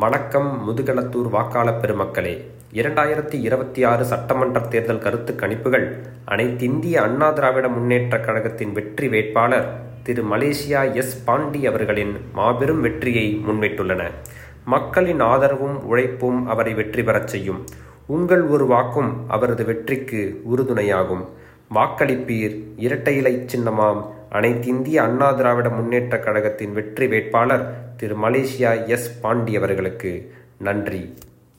வணக்கம் முதுகளத்தூர் வாக்காளர் பெருமக்களே இரண்டாயிரத்தி இருபத்தி ஆறு சட்டமன்ற தேர்தல் கருத்து கணிப்புகள் அனைத்திந்திய அண்ணா திராவிட முன்னேற்றக் கழகத்தின் வெற்றி வேட்பாளர் திரு மலேசியா எஸ் பாண்டி அவர்களின் மாபெரும் வெற்றியை முன்வைத்துள்ளன மக்களின் ஆதரவும் உழைப்பும் அவரை வெற்றி பெறச் செய்யும் உங்கள் ஒரு வாக்கும் அவரது வெற்றிக்கு உறுதுணையாகும் வாக்களிப்பீர் இரட்டை இலை சின்னமாம் அனைத்திந்திய அண்ணா திராவிட முன்னேற்றக் கழகத்தின் வெற்றி வேட்பாளர் திரு மலேசியா எஸ் பாண்டி அவர்களுக்கு நன்றி